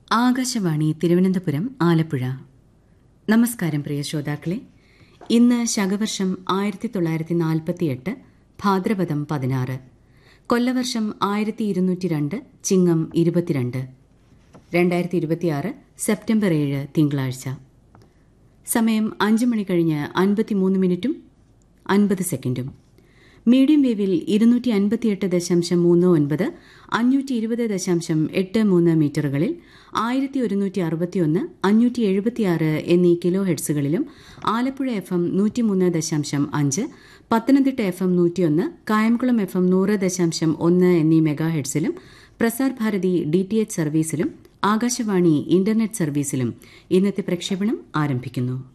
ആകാശവാണി തിരുവനന്തപുരം ആലപ്പുഴ നമസ്കാരം പ്രിയ ശ്രോതാക്കളെ ഇന്ന് ശകവർഷം ആയിരത്തി തൊള്ളായിരത്തി നാൽപ്പത്തിയെട്ട് ഭാദ്രപദം പതിനാറ് കൊല്ലവർഷം ആയിരത്തി ഇരുന്നൂറ്റി രണ്ട് ചിങ്ങം ഇരുപത്തിരണ്ട് രണ്ടായിരത്തി ഇരുപത്തിയാറ് സെപ്റ്റംബർ ഏഴ് തിങ്കളാഴ്ച സമയം അഞ്ച് മണി കഴിഞ്ഞ് അൻപത്തിമൂന്ന് മിനിറ്റും അൻപത് സെക്കൻഡും മീഡിയം വേവിൽ ഇരുന്നൂറ്റി അൻപത്തിയെട്ട് ദശാംശം മൂന്ന് ഒൻപത് അഞ്ഞൂറ്റി ഇരുപത് ദശാംശം എട്ട് മൂന്ന് മീറ്ററുകളിൽ ആയിരത്തി ഒരുന്നൂറ്റി അറുപത്തിയൊന്ന് അഞ്ഞൂറ്റി എഴുപത്തിയാറ് എന്നീ കിലോ ഹെഡ്സുകളിലും ആലപ്പുഴ എഫ് എം നൂറ്റിമൂന്ന് ദശാംശം അഞ്ച് പത്തനംതിട്ട എഫ് എം നൂറ്റിയൊന്ന് കായംകുളം എഫ് എം നൂറ് ദശാംശം ഒന്ന് എന്നീ മെഗാ ഹെഡ്സിലും Prasar Bharati D T H സർവീസിലും ആകാശവാണി ഇന്റർനെറ്റ് സർവീസിലും ഇന്നത്തെ പ്രക്ഷേപണം ആരംഭിക്കുന്നു